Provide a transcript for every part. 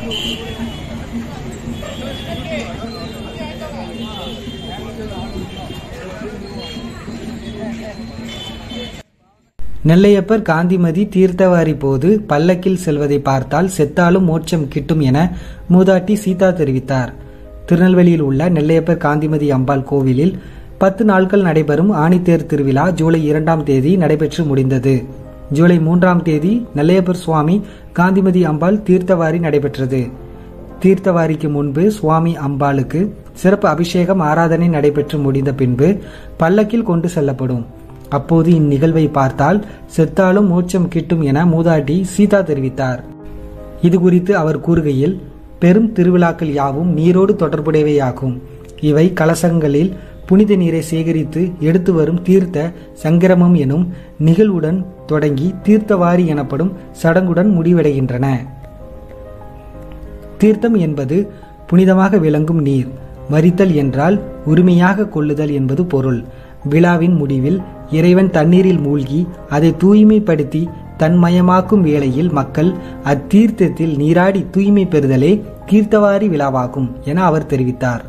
நெல்லையப்பர் காந்திமதி தீர்த்தவாரி போது பல்லக்கில் செல்வதை பார்த்தால் செத்தாலும் மோட்சம் கிட்டும் என மூதாட்டி சீதா தெரிவித்தார் திருநெல்வேலியில் உள்ள நெல்லையப்பர் காந்திமதி அம்பாள் கோவிலில் பத்து நாட்கள் நடைபெறும் ஆணித்தேர் திருவிழா ஜூலை இரண்டாம் தேதி நடைபெற்று முடிந்தது ஜூலை மூன்றாம் தேதி நெல்லையப்பர் சுவாமி காந்திமதி அம்பாள் தீர்த்தவாரி நடைபெற்றது தீர்த்தவாரிக்கு முன்பு சுவாமி அம்பாளுக்கு சிறப்பு அபிஷேகம் ஆராதனை நடைபெற்று முடிந்த பின்பு பல்லக்கில் கொண்டு செல்லப்படும் அப்போது இந்நிகழ்வை பார்த்தால் செத்தாலும் மோட்சம் கிட்டும் என மூதாட்டி சீதா தெரிவித்தார் இது குறித்து அவர் கூறுகையில் பெரும் திருவிழாக்கள் யாவும் நீரோடு தொடர்புடையவையாகும் இவை கலசங்களில் புனித நீரை சேகரித்து எடுத்து வரும் தீர்த்த சங்கிரமம் எனும் நிகழ்வுடன் தொடங்கி தீர்த்தவாரி எனப்படும் சடங்குடன் முடிவடைகின்றன தீர்த்தம் என்பது புனிதமாக விளங்கும் நீர் மறித்தல் என்றால் உரிமையாக கொள்ளுதல் என்பது பொருள் விழாவின் முடிவில் இறைவன் தண்ணீரில் மூழ்கி அதை தூய்மைப்படுத்தி தன்மயமாக்கும் வேளையில் மக்கள் அத்தீர்த்தத்தில் நீராடி தூய்மை பெறுதலே தீர்த்தவாரி விழாவாகும் என அவர் தெரிவித்தார்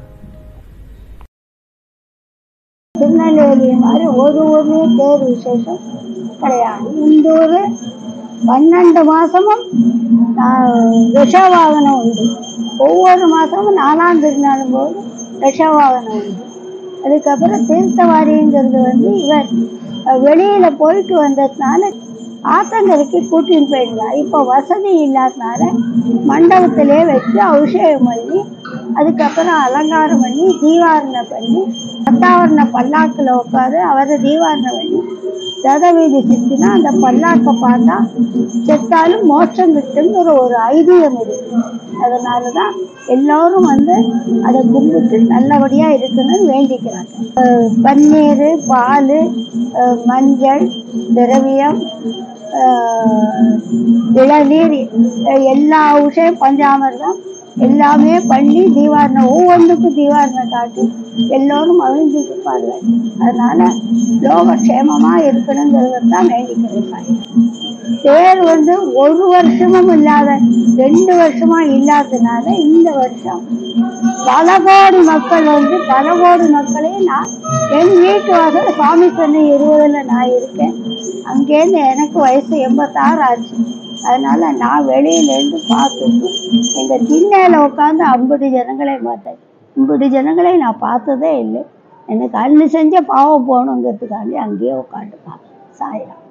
திருநெல்வேலி மாதிரி ஒரு ஊர்லேயும் தேர் விசேஷம் கிடையாது இந்த ஊர் பன்னெண்டு மாதமும் ரிஷவாகனம் உண்டு ஒவ்வொரு மாதமும் நாலாம் திருநாளும் போது ரிஷவாகனம் உண்டு அதுக்கப்புறம் தீர்த்தவாரிங்கிறது வந்து இவர் வெளியில் போயிட்டு வந்ததுனால ஆத்தங்கரைக்கு கூட்டின்னு போயிருந்தா இப்போ வசதி இல்லாதனால மண்டபத்திலே வச்சு அபிஷேகம் பண்ணி அதுக்கப்புறம் அலங்காரம் பண்ணி தீவாரணை பண்ணி பத்தாவரண பல்லாக்கில் உட்காந்து அவரை தீவாரணை பண்ணி ரதவீதி சுற்றினா அந்த பல்லாக்கை பார்த்தா செத்தாலும் மோட்சம் கிட்டுங்கிற ஒரு ஐதீகம் இருக்கு அதனால தான் எல்லோரும் வந்து அதை கும்பிட்டு நல்லபடியாக இருக்கணும்னு வேண்டிக்கிறாங்க அஹ் பன்னீர் பால் அஹ் மஞ்சள் திரவியம் அஹ் இளநீர் அஹ் எல்லா விஷயம் பஞ்சாமிர்தம் எல்லாமே பண்ணி தீவாரணம் ஒவ்வொன்றுக்கும் தீவாரணம் காட்டி எல்லோரும் மகிழ்ந்து இருப்பாங்க அதனால லோகக்ஷேமமா இருக்கணுங்கிறத தான் வேண்டிக்கிறேன் தேர் வந்து ஒரு வருஷமும் இல்லாத ரெண்டு வருஷமா இல்லாததுனால இந்த வருஷம் பல கோடி மக்கள் வந்து பல கோடி மக்களையும் நான் என் வீட்டு வாசல் சுவாமி சொன்ன இருபதுல நான் இருக்கேன் அங்கேருந்து எனக்கு வயசு எண்பத்தாறு ஆச்சு அதனால நான் வெளியிலேருந்து பார்த்துட்டு எங்கள் திண்ணையில் உட்காந்து ஐம்பது ஜனங்களை பார்த்தேன் ஐம்பது ஜனங்களை நான் பார்த்ததே இல்லை எனக்கு அள்ளு செஞ்ச பாவம் போகணுங்கிறதுக்காண்டி அங்கேயே உட்காந்து பார்த்தேன் சாயலாம்